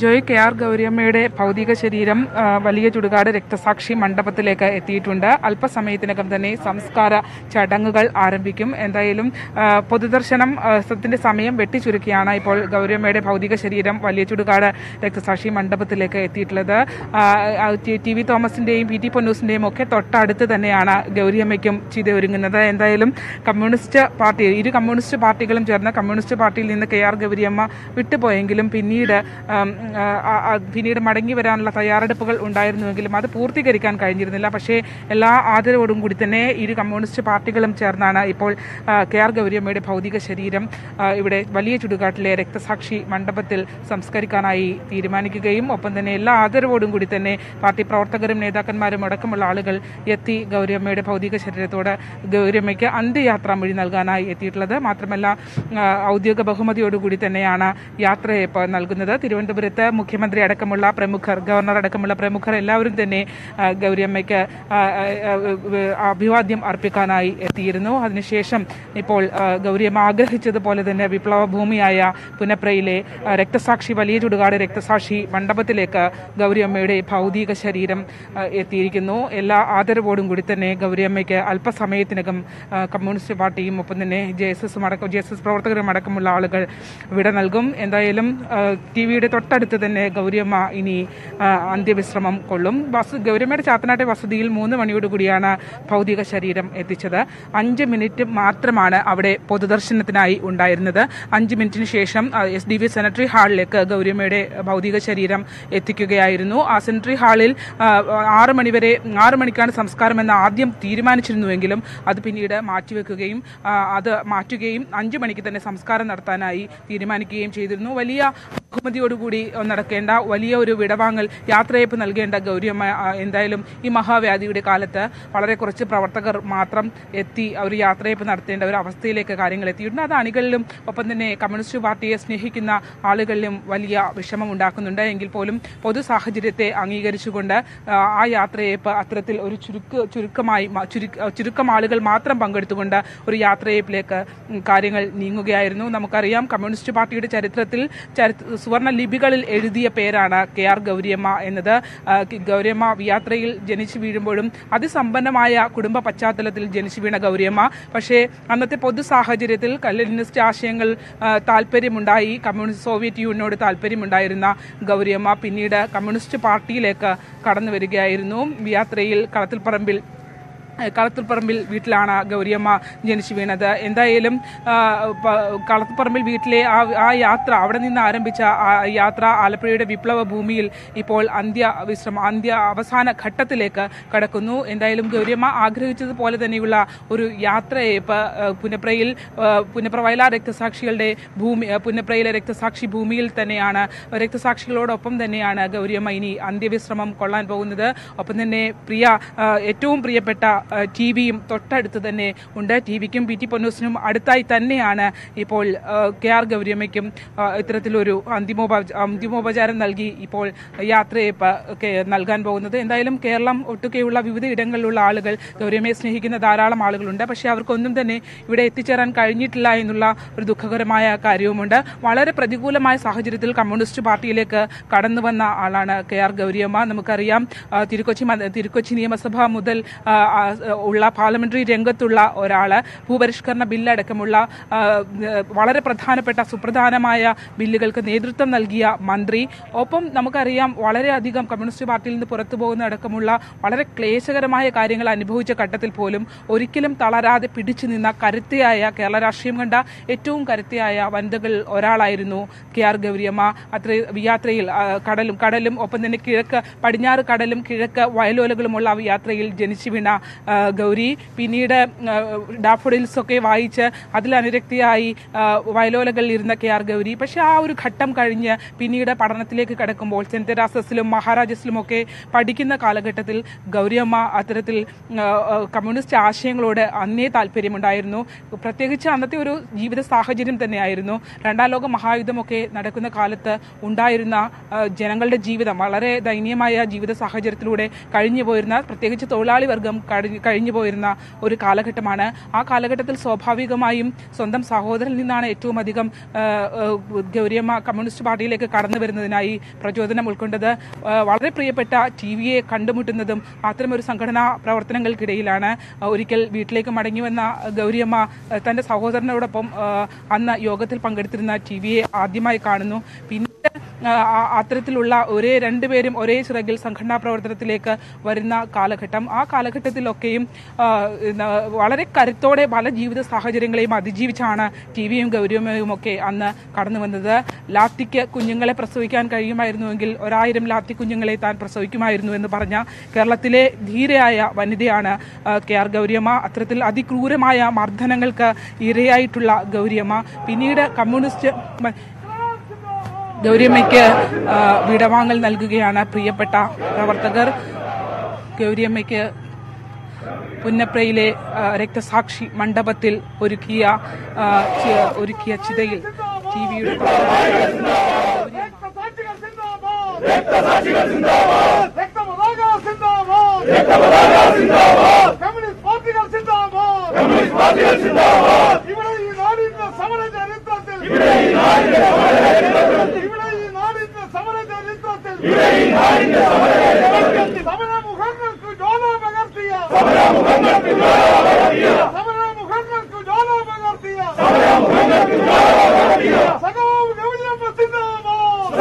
Joy K R ഗൗരിയമ്മയുടെ ഭൗതിക ശരീരം ആ, വലിയ ചുടുകാട് രക്തസാക്ഷി മണ്ഡപത്തിലേക്ക് എത്തിയിട്ടുണ്ട് അല്പസമയത്തിനകം തന്നെ സംസ്കാര ചടങ്ങുകൾ ആരംഭിക്കും എന്തായാലും ആ, പൊതുദർശനം ആ, സത്തിന്റെ സമയം വെട്ടിച്ചുരുക്കിയാണ് ഇപ്പോൾ ഗൗരിയമ്മയുടെ ഭൗതിക ശരീരം വലിയ ചുടുകാട് രക്തസാക്ഷി മണ്ഡപത്തിലേക്ക് എത്തിയിട്ടുള്ളത് ആ, ആ, ടി- ടി വി തോമസിന്റെയും പി ടി പൊന്നൂസിന്റെയും ഒക്കെ തൊട്ടടുത്ത് തന്നെയാണ് ഗൗരിയമ്മയ്ക്കും ചിത ഒരുങ്ങുന്നത് എന്തായാലും കമ്മ്യൂണിസ്റ്റ് പാർട്ടി ഇരു കമ്മ്യൂണിസ്റ്റ് പാർട്ടികളും ചേർന്ന് കമ്മ്യൂണിസ്റ്റ് പാർട്ടിയിൽ നിന്ന് കെ ആർ ഗൗരിയമ്മ വിട്ടുപോയെങ്കിലും പിന്നീട് ആം, ആ, ആ, ആ, പിന്നീട് മടങ്ങി വരാനുള്ള തയ്യാറെടുപ്പുകൾ ഉണ്ടായിരുന്നുവെങ്കിലും അത് പൂർത്തീകരിക്കാൻ കഴിഞ്ഞിരുന്നില്ല പക്ഷേ എല്ലാ ആദരവോടും കൂടി തന്നെ ഇരു കമ്മ്യൂണിസ്റ്റ് പാർട്ടികളും ചേർന്നാണ് ഇപ്പോൾ ആ, കെ ആർ ഗൗരിയമ്മയുടെ ഭൗതിക ശരീരം ആ, ഇവിടെ വലിയ ചുടുകാട്ടിലെ രക്തസാക്ഷി മണ്ഡപത്തിൽ സംസ്കരിക്കാനായി തീരുമാനിക്കുകയും ഒപ്പം തന്നെ എല്ലാ ആദരവോടും കൂടി തന്നെ പാർട്ടി പ്രവർത്തകരും നേതാക്കന്മാരും അടക്കമുള്ള ആളുകൾ എത്തി ഗൗരിയമ്മയുടെ ഭൗതിക ശരീരത്തോട് ഗൗരിയമ്മയ്ക്ക് അന്ത്യയാത്രാ മൊഴി നൽകാനായി എത്തിയിട്ടുള്ളത് മാത്രമല്ല ആ, ഔദ്യോഗിക ബഹുമതിയോടുകൂടി തന്നെയാണ് യാത്രയയപ്പ് നൽകുന്നത് തിരുവനന്തപുരത്ത് മുഖ്യമന്ത്രി അടക്കമുള്ള പ്രമുഖർ ഗവർണർ അടക്കമുള്ള പ്രമുഖർ എല്ലാവരും തന്നെ ആ, ഗൗരിയമ്മയ്ക്ക് ആ, ആ, ആ, അഭിവാദ്യം അർപ്പിക്കാനായി എത്തിയിരുന്നു അതിനുശേഷം ഇപ്പോൾ ആ, ഗൗരിയമ്മ ആഗ്രഹിച്ചതുപോലെ തന്നെ വിപ്ലവ ഭൂമിയായ പുനപ്രയിലെ ആ, രക്തസാക്ഷി വലിയ ചുടുകാട് രക്തസാക്ഷി മണ്ഡപത്തിലേക്ക് ഗൗരിയമ്മയുടെ ഭൗതിക ശരീരം ആ, എത്തിയിരിക്കുന്നു എല്ലാ ആദരവോടും കൂടി തന്നെ ഗൗരിയമ്മയ്ക്ക് അല്പസമയത്തിനകം ആ, കമ്മ്യൂണിസ്റ്റ് പാർട്ടിയും ഒപ്പം തന്നെ ജെ എസ് എസും അടക്കം ജെ എസ് എസ് പ്രവർത്തകരും അടക്കമുള്ള ആളുകൾ വിട നൽകും എന്തായാലും ടി വിയുടെ തൊട്ടടുത്ത് തന്നെ ഗൗരിയമ്മ ഇനി ആ, അന്ത്യവിശ്രമം കൊള്ളും വസു ഗൗരിയമ്മയുടെ ചാത്തനാട്ടെ വസതിയിൽ മൂന്ന് മണിയോടുകൂടിയാണ് ഭൗതിക ശരീരം എത്തിച്ചത് അഞ്ച് മിനിറ്റ് മാത്രമാണ് അവിടെ പൊതുദർശനത്തിനായി ഉണ്ടായിരുന്നത് അഞ്ച് മിനിറ്റിന് ശേഷം എസ് ഡി വി സെനറ്ററി ഹാളിലേക്ക് ഗൗരിയമ്മയുടെ ഭൗതിക ശരീരം എത്തിക്കുകയായിരുന്നു ആ സെനറ്ററി ഹാളിൽ ആ, ആറ് മണിവരെ ആറ് മണിക്കാണ് സംസ്കാരം എന്ന് ആദ്യം തീരുമാനിച്ചിരുന്നുവെങ്കിലും അത് പിന്നീട് മാറ്റിവെക്കുകയും ആ, അത് മാറ്റുകയും അഞ്ചു മണിക്ക് തന്നെ സംസ്കാരം നടത്താനായി തീരുമാനിക്കുകയും ചെയ്തിരുന്നു വലിയ ബഹുമതിയോടുകൂടി നടക്കേണ്ട വലിയ ഒരു വിടവാങ്ങൽ യാത്രയപ്പ് നൽകേണ്ട ഗൗരിയമ്മ ആ, എന്തായാലും ഈ മഹാവ്യാധിയുടെ കാലത്ത് വളരെ കുറച്ച് പ്രവർത്തകർ മാത്രം എത്തി ഒരു യാത്രയപ്പ് നടത്തേണ്ട ഒരു അവസ്ഥയിലേക്ക് കാര്യങ്ങൾ എത്തിയിട്ടുണ്ട് അത് അണികളിലും ഒപ്പം തന്നെ കമ്മ്യൂണിസ്റ്റ് പാർട്ടിയെ സ്നേഹിക്കുന്ന ആളുകളിലും വലിയ വിഷമം ഉണ്ടാക്കുന്നുണ്ട് എങ്കിൽ പോലും പൊതു സാഹചര്യത്തെ അംഗീകരിച്ചുകൊണ്ട് ആ, ആ യാത്രയപ്പ് അത്തരത്തിൽ ഒരു ചുരുക്ക് ചുരുക്കമായി മ- ചുരുക്ക- ചുരുക്കം ആളുകൾ മാത്രം പങ്കെടുത്തുകൊണ്ട് ഒരു യാത്രയപ്പിലേക്ക് ഉം, കാര്യങ്ങൾ നീങ്ങുകയായിരുന്നു നമുക്കറിയാം കമ്മ്യൂണിസ്റ്റ് പാർട്ടിയുടെ ചരിത്രത്തിൽ ചരിത്ര സുവർണ ലിപികളിൽ എഴുതിയ പേരാണ് കെ ആർ ഗൗരിയമ്മ എന്നത് ആ, കി- ഗൗരിയമ്മ യാത്രയിൽ ജനിച്ചു വീഴുമ്പോഴും അതിസമ്പന്നമായ കുടുംബ പശ്ചാത്തലത്തിൽ ജനിച്ചു വീണ ഗൗരിയമ്മ പക്ഷേ അന്നത്തെ പൊതു സാഹചര്യത്തിൽ കമ്മ്യൂണിസ്റ്റ് ആശയങ്ങൾ ആ, താല്പര്യമുണ്ടായി കമ്മ്യൂണിസ്റ്റ് സോവിയറ്റ് യൂണിയനോട് താല്പര്യമുണ്ടായിരുന്ന ഗൗരിയമ്മ പിന്നീട് കമ്മ്യൂണിസ്റ്റ് പാർട്ടിയിലേക്ക് കടന്നു വരികയായിരുന്നു യാത്രയിൽ കളത്തിൽപ്പറമ്പിൽ ഏഹ് കളത്തുപറമ്പിൽ വീട്ടിലാണ് ഗൗരിയമ്മ ജനിച്ചു വീണത് എന്തായാലും ആ, പ- കളത്തുപറമ്പിൽ വീട്ടിലെ ആ ആ യാത്ര അവിടെ നിന്ന് ആരംഭിച്ച ആ യാത്ര ആലപ്പുഴയുടെ വിപ്ലവ ഭൂമിയിൽ ഇപ്പോൾ അന്ത്യ വിശ്രമ അന്ത്യ അവസാന ഘട്ടത്തിലേക്ക് കടക്കുന്നു എന്തായാലും ഗൗരിയമ്മ ആഗ്രഹിച്ചതുപോലെ തന്നെയുള്ള ഒരു യാത്രയയപ്പ് ഏഹ് പുനപ്രയിൽ ഏഹ് പുനപ്ര വയലാർ രക്തസാക്ഷികളുടെ ഭൂമി ഏഹ് പുനപ്രയിലെ രക്തസാക്ഷി ഭൂമിയിൽ തന്നെയാണ് രക്തസാക്ഷികളോടൊപ്പം തന്നെയാണ് ഗൗരിയമ്മ ഇനി അന്ത്യവിശ്രമം കൊള്ളാൻ പോകുന്നത് ഒപ്പം തന്നെ പ്രിയ ആ, ഏറ്റവും പ്രിയപ്പെട്ട ടി വിയും തൊട്ടടുത്ത് തന്നെ ഉണ്ട് ടി വിക്കും പി ടി പൊന്നൂസിനും അടുത്തായി തന്നെയാണ് ഇപ്പോൾ ആ, കെ ആർ ഗൗരിയമ്മയ്ക്കും ആ, ഇത്തരത്തിലൊരു അന്തിമോപ അന്തിമോപചാരം നൽകി ഇപ്പോൾ യാത്രയപ്പ് ഒക്കെ നൽകാൻ പോകുന്നത് എന്തായാലും കേരളം ഒട്ടുകെയുള്ള വിവിധ ഇടങ്ങളിലുള്ള ആളുകൾ ഗൗരിയമ്മയെ സ്നേഹിക്കുന്ന ധാരാളം ആളുകളുണ്ട് പക്ഷേ അവർക്കൊന്നും തന്നെ ഇവിടെ എത്തിച്ചേരാൻ കഴിഞ്ഞിട്ടില്ല എന്നുള്ള ഒരു ദുഃഖകരമായ കാര്യവുമുണ്ട് വളരെ പ്രതികൂലമായ സാഹചര്യത്തിൽ കമ്മ്യൂണിസ്റ്റ് പാർട്ടിയിലേക്ക് കടന്നു വന്ന ആളാണ് കെ ആർ ഗൗരിയമ്മ നമുക്കറിയാം ആ, തിരുക്കൊച്ചി മത- തിരുക്കൊച്ചി നിയമസഭ മുതൽ ആ, ആ, ഉള്ള പാർലമെന്ററി രംഗത്തുള്ള ഒരാള് ഭൂപരിഷ്കരണ ബില്ലടക്കമുള്ള ആ, വളരെ പ്രധാനപ്പെട്ട സുപ്രധാനമായ ബില്ലുകൾക്ക് നേതൃത്വം നൽകിയ മന്ത്രി ഒപ്പം നമുക്കറിയാം വളരെയധികം കമ്മ്യൂണിസ്റ്റ് പാർട്ടിയിൽ നിന്ന് പുറത്തു പോകുന്ന അടക്കമുള്ള വളരെ ക്ലേശകരമായ കാര്യങ്ങൾ അനുഭവിച്ച ഘട്ടത്തിൽ പോലും ഒരിക്കലും തളരാതെ പിടിച്ചു നിന്ന കരുത്തയായ കേരള രാഷ്ട്രീയം കണ്ട ഏറ്റവും കരുത്തയായ വനിതകൾ ഒരാളായിരുന്നു കെ ആർ ഗൗരിയമ്മ അത്ര യാത്രയിൽ ആ, കടലും കടലും ഒപ്പം തന്നെ കിഴക്ക് പടിഞ്ഞാറ് കടലും കിഴക്ക് വയലോലകളുമുള്ള ആ യാത്രയിൽ ജനിച്ചു വീണ ആ, ഗൗരി പിന്നീട് ആ, ഡാഫോഡിൽസ് ഒക്കെ വായിച്ച് അതിലനുരക്തിയായി ആ, വയലോലകളിൽ ഇരുന്ന കെ ആർ ഗൗരി പക്ഷെ ആ ഒരു ഘട്ടം കഴിഞ്ഞ് പിന്നീട് പഠനത്തിലേക്ക് കടക്കുമ്പോൾ സെന്റ് തെരാസസിലും മഹാരാജസിലും ഒക്കെ പഠിക്കുന്ന കാലഘട്ടത്തിൽ ഗൗരിയമ്മ അത്തരത്തിൽ ആ, ആ, കമ്മ്യൂണിസ്റ്റ് ആശയങ്ങളോട് അന്നേ താല്പര്യമുണ്ടായിരുന്നു പ്രത്യേകിച്ച് അന്നത്തെ ഒരു ജീവിത സാഹചര്യം തന്നെയായിരുന്നു രണ്ടാം ലോക മഹായുദ്ധമൊക്കെ നടക്കുന്ന കാലത്ത് ഉണ്ടായിരുന്ന ആ, ജനങ്ങളുടെ ജീവിതം വളരെ ദയനീയമായ ജീവിത സാഹചര്യത്തിലൂടെ കഴിഞ്ഞു പോയിരുന്ന പ്രത്യേകിച്ച് തൊഴിലാളി വർഗം കഴിഞ്ഞു കഴിഞ്ഞു കഴിഞ്ഞു പോയിരുന്ന ഒരു കാലഘട്ടമാണ് ആ കാലഘട്ടത്തിൽ സ്വാഭാവികമായും സ്വന്തം സഹോദരനിൽ നിന്നാണ് ഏറ്റവും അധികം ആ, ആ, ഗൗരിയമ്മ കമ്മ്യൂണിസ്റ്റ് പാർട്ടിയിലേക്ക് കടന്നു വരുന്നതിനായി പ്രചോദനം ഉൾക്കൊണ്ടത് ആ, വളരെ പ്രിയപ്പെട്ട ടി വിയെ കണ്ടുമുട്ടുന്നതും അത്തരമൊരു സംഘടനാ പ്രവർത്തനങ്ങൾക്കിടയിലാണ് ആ, ഒരിക്കൽ വീട്ടിലേക്ക് മടങ്ങി വന്ന ഗൗരിയമ്മ ആ, തന്റെ സഹോദരനോടൊപ്പം ആ, അന്ന് യോഗത്തിൽ പങ്കെടുത്തിരുന്ന ടി വിയെ ആദ്യമായി കാണുന്നു പിന്നീട് ആ, ആ- അത്തരത്തിലുള്ള ഒരേ രണ്ടുപേരും ഒരേ ചിറകിൽ സംഘടനാ പ്രവർത്തനത്തിലേക്ക് വരുന്ന കാലഘട്ടം ആ കാലഘട്ടത്തിലൊക്കെയും ആ, ന- വളരെ കരുത്തോടെ പല ജീവിത സാഹചര്യങ്ങളെയും അതിജീവിച്ചാണ് ടി വിയും ഗൗരവയും ഒക്കെ അന്ന് കടന്നു വന്നത് ലാത്തിക്ക് കുഞ്ഞുങ്ങളെ പ്രസവിക്കാൻ കഴിയുമായിരുന്നുവെങ്കിൽ ഒരായിരം ലാത്തി കുഞ്ഞുങ്ങളെ താൻ പ്രസവിക്കുമായിരുന്നു എന്ന് പറഞ്ഞ കേരളത്തിലെ ധീരയായ വനിതയാണ് ആ, കെ ആർ ഗൗരിയമ്മ അത്തരത്തിൽ അതിക്രൂരമായ മർദ്ദനങ്ങൾക്ക് ഇരയായിട്ടുള്ള ഗൗരിയമ്മ പിന്നീട് കമ്മ്യൂണിസ്റ്റ് മ- ഗൗരിയമ്മയ്ക്ക് ആ, വിടവാങ്ങൽ നൽകുകയാണ് പ്രിയപ്പെട്ട പ്രവർത്തകർ ഗൗരിയമ്മയ്ക്ക് പുന്നപ്രയിലെ ആ, രക്തസാക്ഷി മണ്ഡപത്തിൽ ഒരുക്കിയ ആ, ചി- ഒരുക്കിയ ചിതയിൽ ടി വിയുടെ രക്തസാക്ഷികൾ സിന്ദാബാദ് രക്തപതാക സിന്ദാബാദ് രക്തപതാക സിന്ദാബാദ് കമ്മ്യൂണിസ്റ്റ് പാർട്ടികൾ സിന്ദാബാദ് കമ്മ്യൂണിസ്റ്റ് പാർട്ടികൾ സിന്ദാബാദ് ഇവിടെ ഈ നാടിന്റെ സമര ചരിത്രത്തിൽ ഇവിടെ ഈ നാടിന്റെ സമര ചരിത്രത്തിൽ ഇവിടെ ഈ നാടിന്റെ സമര ചരിത്രത്തിൽ ഇവിടെ ഈ നാടിന്റെ സമര ചരിത്രത്തിൽ സമരമുഖങ്ങൾക്ക് ജ്വാല പകർത്തിയ സമരമുഖങ്ങൾക്ക് ജ്വാല പകർത്തിയ സമരമുഖങ്ങൾക്ക് ജ്വാല പകർത്തിയ സമരമുഖങ്ങൾക്ക് ജ്വാല പകർത്തിയ സഖാവ് ഗൗരിയമ്മ സിന്ദാബാദ്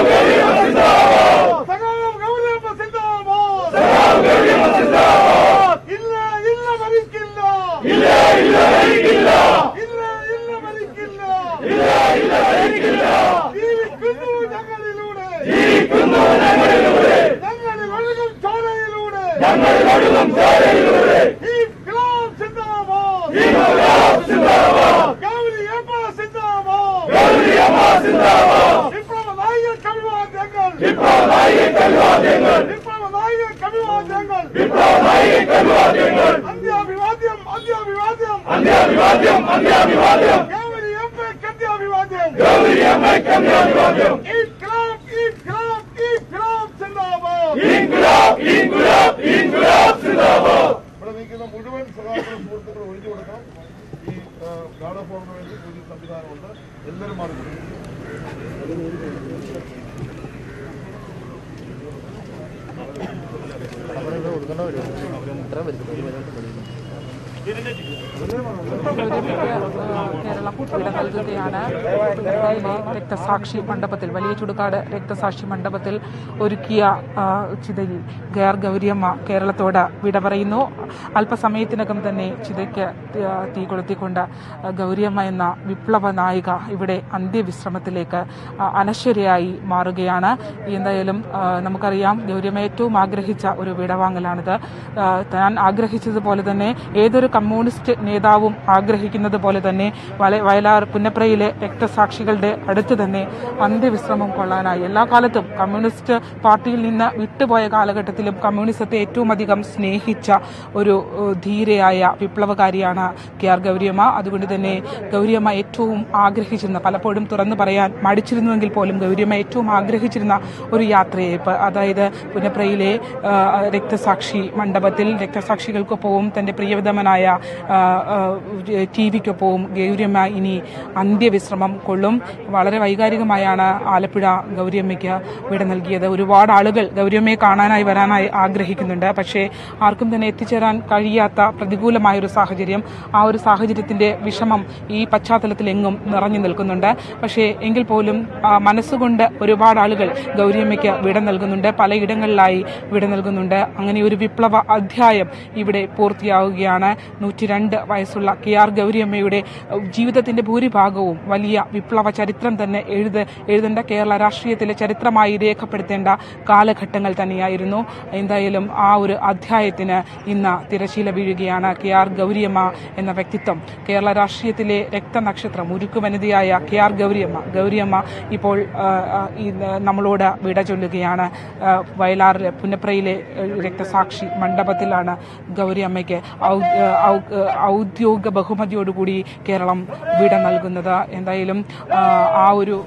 സഖാവ് ഗൗരിയമ്മ സിന്ദാബാദ് സഖാവ് ഗൗരിയമ്മ സിന്ദാബാദ് ഇല്ല ഇല്ല മരിക്കില്ല ഇല്ല ഇല്ല മരിക്കില്ല ഇല്ല ഇല്ല മരിക്കില്ല ഇല്ല ഇല്ല മരിക്കില്ല ജീവിക്കുന്നു ഞങ്ങളിലൂടെ ജീവിക്കുന്നു ഞങ്ങളിലൂടെ ഞങ്ങളിൽ ഒഴുകും ചോരയിലൂടെ ഞങ്ങളിൽ ഒഴുകും ചോരയിലൂടെ ഈ ഗ്ലാം സിന്ദാബാദ് ഈ ഗ്ലാം സിന്ദാബാദ് ഗൗരിയമ്മ സിന്ദാബാദ് ഗൗരിയമ്മ സിന്ദാബാദ് വിപ്ലവ നായക അഭിവാദ്യങ്ങൾ വിപ്ലവ നായക അഭിവാദ്യങ്ങൾ വിപ്ലവ നായക അഭിവാദ്യങ്ങൾ വിപ്ലവ നായക അഭിവാദ്യങ്ങൾ അന്ത്യാഭിവാദ്യം അന്ത്യാഭിവാദ്യം അന്ത്യാഭിവാദ്യം അന്ത്യാഭിവാദ്യം ഗൗരി അമ്മയ്ക്ക് അന്ത്യാഭിവാദ്യം ഗൗരി അമ്മയ്ക്ക് അന്ത്യാഭിവാദ്യം ഇൻക്ലാബ് ഇൻക്ലാബ് ഇൻക്ലാബ് സിന്ദാബാദ് ഇൻക്ലാബ് ഇൻക്ലാബ് ഇൻക്ലാബ് സിന്ദാബാദ് ഇവിടെ നിൽക്കുന്ന മുഴുവൻ സഹാക്കളും സുഹൃത്തുക്കളും ഒഴിഞ്ഞു കൊടുക്കണം ഈ ഗാർഡഫോണിന് വേണ്ടി പുതിയ സംവിധാനമുണ്ട് എല്ലാവരും മാറി കേരളം വിട നൽകുകയാണ് പുന്നപ്രയിലെ രക്തസാക്ഷി മണ്ഡപത്തിൽ വലിയ ചുടുകാട് രക്തസാക്ഷി മണ്ഡപത്തിൽ ഒരുക്കിയ ആ, ചിതയിൽ ഗയർ ഗൗരിയമ്മ കേരളത്തോട് വിട പറയുന്നു അല്പസമയത്തിനകം തന്നെ ചിതയ്ക്ക് തീ- തീ കൊളുത്തിക്കൊണ്ട് ആ, ഗൗരിയമ്മ എന്ന വിപ്ലവ നായിക ഇവിടെ അന്ത്യവിശ്രമത്തിലേക്ക് ആ, അനശ്വരയായി മാറുകയാണ് എന്തായാലും ആ, നമുക്കറിയാം ഗൗരിയമ്മ ഏറ്റവും ആഗ്രഹിച്ച ഒരു വിടവാങ്ങലാണിത് ആ, താൻ ആഗ്രഹിച്ചതുപോലെ തന്നെ ഏതൊരു കമ്മ്യൂണിസ്റ്റ് നേതാവും ആഗ്രഹിക്കുന്നത് പോലെ തന്നെ വല- വയലാർ പുന്നപ്രയിലെ രക്തസാക്ഷികളുടെ അടുത്ത് തന്നെ അന്ത്യവിശ്രമം കൊള്ളാനായി എല്ലാ കാലത്തും കമ്മ്യൂണിസ്റ്റ് പാർട്ടിയിൽ നിന്ന് വിട്ടുപോയ കാലഘട്ടത്തിലും കമ്മ്യൂണിസത്തെ ഏറ്റവും അധികം സ്നേഹിച്ച ഒരു ഏഹ്, ധീരയായ വിപ്ലവകാരിയാണ് കെ ആർ ഗൗരിയമ്മ അതുകൊണ്ട് തന്നെ ഗൗരിയമ്മ ഏറ്റവും ആഗ്രഹിച്ചിരുന്ന പലപ്പോഴും തുറന്നു പറയാൻ മടിച്ചിരുന്നുവെങ്കിൽ പോലും ഗൗരിയമ്മ ഏറ്റവും ആഗ്രഹിച്ചിരുന്ന ഒരു യാത്രയയപ്പ് അതായത് പുന്നപ്രയിലെ ആ, രക്തസാക്ഷി മണ്ഡപത്തിൽ രക്തസാക്ഷികൾക്കൊപ്പവും തന്റെ പ്രിയതമനായ ടി വിക്കൊപ്പവും ഗൗരിയമ്മ ഇനി അന്ത്യവിശ്രമം കൊള്ളും വളരെ വൈകാരികമായാണ് ആലപ്പുഴ ഗൗരിയമ്മയ്ക്ക് വിട നൽകിയത് ഒരുപാട് ആളുകൾ ഗൗരിയമ്മയെ കാണാനായി വരാനായി ആഗ്രഹിക്കുന്നുണ്ട് പക്ഷേ ആർക്കും തന്നെ എത്തിച്ചേരാൻ കഴിയാത്ത പ്രതികൂലമായ ഒരു സാഹചര്യം ആ ഒരു സാഹചര്യത്തിന്റെ വിഷമം ഈ പശ്ചാത്തലത്തിൽ എങ്ങും നിറഞ്ഞു നിൽക്കുന്നുണ്ട് പക്ഷേ എങ്കിൽ പോലും ആ, മനസ്സുകൊണ്ട് ഒരുപാട് ആളുകൾ ഗൗരിയമ്മയ്ക്ക് വിട നൽകുന്നുണ്ട് പലയിടങ്ങളിലായി വിട നൽകുന്നുണ്ട് അങ്ങനെ ഒരു വിപ്ലവ അധ്യായം ഇവിടെ പൂർത്തിയാവുകയാണ് നൂറ്റി രണ്ട് വയസ്സുള്ള കെ ആർ ഗൗരിയമ്മയുടെ അഹ്, ജീവിതത്തിന്റെ ഭൂരിഭാഗവും വലിയ വിപ്ലവ ചരിത്രം തന്നെ എഴുത എഴുതേണ്ട കേരള രാഷ്ട്രീയത്തിലെ ചരിത്രമായി രേഖപ്പെടുത്തേണ്ട കാലഘട്ടങ്ങൾ തന്നെയായിരുന്നു എന്തായാലും ആ ഒരു അധ്യായത്തിന് ഇന്ന് തിരശീല വീഴുകയാണ് കെ ആർ ഗൗരിയമ്മ എന്ന വ്യക്തിത്വം കേരള രാഷ്ട്രീയത്തിലെ രക്തനക്ഷത്രം ഉരുക്കു വനിതയായ കെ ആർ ഗൗരിയമ്മ ഗൗരിയമ്മ ഇപ്പോൾ ആ, ആ, ഈ നമ്മളോട് വിട ചൊല്ലുകയാണ് ആ, വയലാർ പുന്നപ്രയിലെ ഏഹ്, രക്തസാക്ഷി മണ്ഡപത്തിലാണ് ഗൗരിയമ്മയ്ക്ക് ഔ- ഔ- ഔദ്യോഗിക ബഹുമതിയോടുകൂടി കേരളം വിട നൽകുന്നത് എന്തായാലും ആ, ആ ഒരു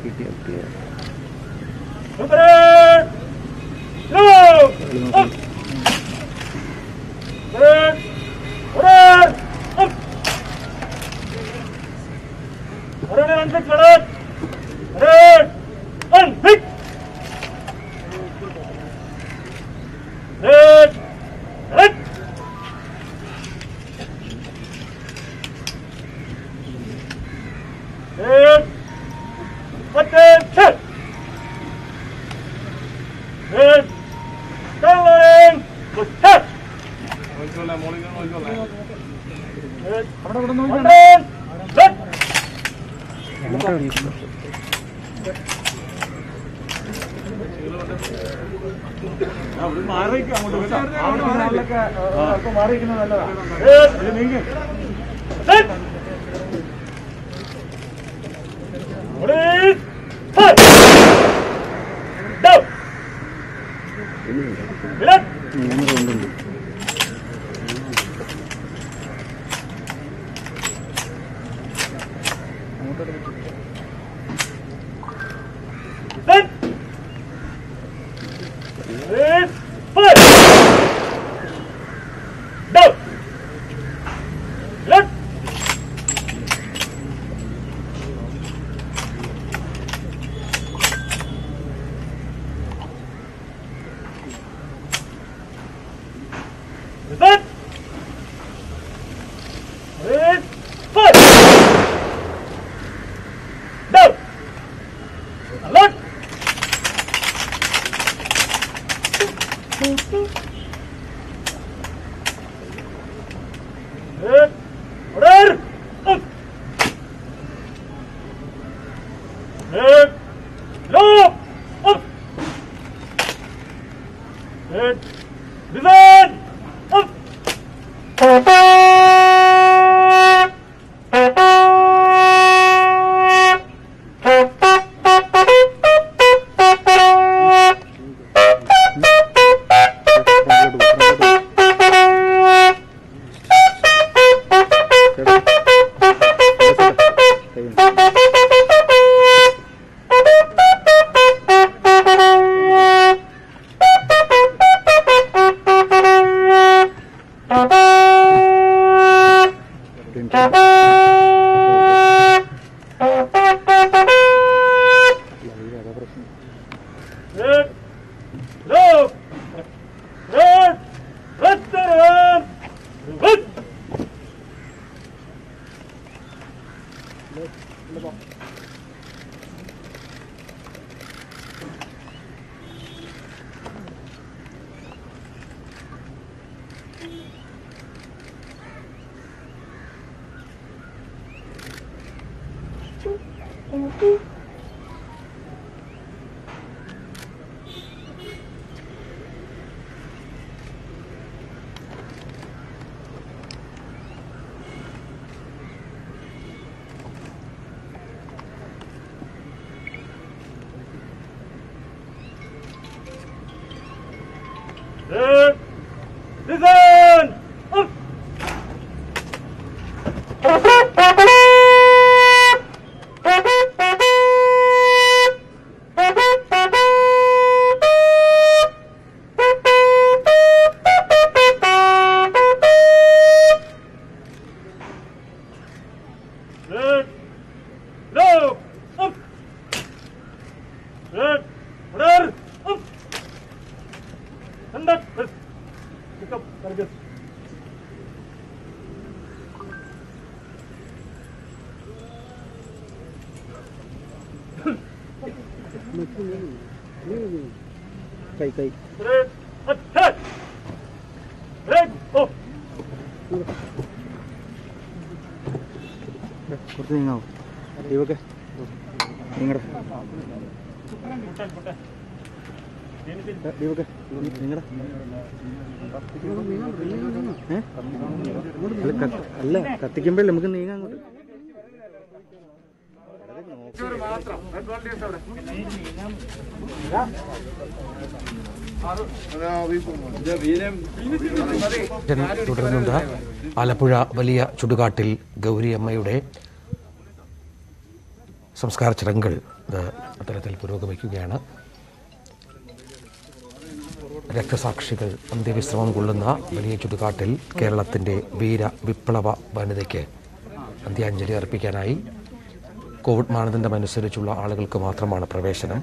കൈ കൈ കുറച്ച് നീങ്ങാവോ ദീപക്കെ നിങ്ങടെ ദീപക്കെ നിങ്ങടെ ഏ അല്ല കത്ത്- അല്ല കത്തിക്കുമ്പോഴല്ലേ നമുക്ക് നീങ്ങാൻ അങ്ങോട്ട് തുടരുന്നുണ്ട് ആലപ്പുഴ വലിയ ചുടുകാട്ടിൽ ഗൗരിയമ്മയുടെ സംസ്കാര ചടങ്ങുകൾ ഇത് അത്തരത്തിൽ പുരോഗമിക്കുകയാണ് രക്തസാക്ഷികൾ അന്ത്യവിശ്രമം കൊള്ളുന്ന വലിയ ചുടുകാട്ടിൽ കേരളത്തിൻ്റെ വീര വിപ്ലവ വനിതയ്ക്ക് അന്ത്യാഞ്ജലി അർപ്പിക്കാനായി കോവിഡ് മാനദണ്ഡം അനുസരിച്ചുള്ള ആളുകൾക്ക് മാത്രമാണ് പ്രവേശനം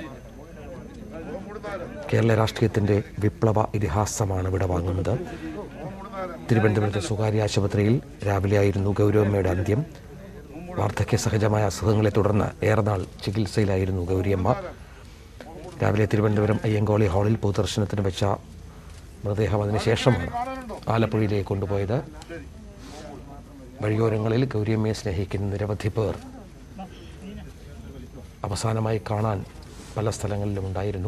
കേരള രാഷ്ട്രീയത്തിൻ്റെ വിപ്ലവ ഇതിഹാസമാണ് ഇവിടെ വാങ്ങുന്നത് തിരുവനന്തപുരത്തെ സ്വകാര്യ ആശുപത്രിയിൽ രാവിലെയായിരുന്നു ഗൗരവമ്മയുടെ അന്ത്യം വാർദ്ധക്യ സഹജമായ അസുഖങ്ങളെ തുടർന്ന് ഏറെ നാൾ ചികിത്സയിലായിരുന്നു ഗൗരിയമ്മ രാവിലെ തിരുവനന്തപുരം അയ്യങ്കോളി ഹാളിൽ പൊതുദർശനത്തിന് വെച്ച മൃതദേഹം അതിനുശേഷമാണ് ആലപ്പുഴയിലേക്ക് കൊണ്ടുപോയത് വഴിയോരങ്ങളിൽ ഗൗരിയമ്മയെ സ്നേഹിക്കുന്ന നിരവധി പേർ അവസാനമായി കാണാൻ പല സ്ഥലങ്ങളിലും ഉണ്ടായിരുന്നു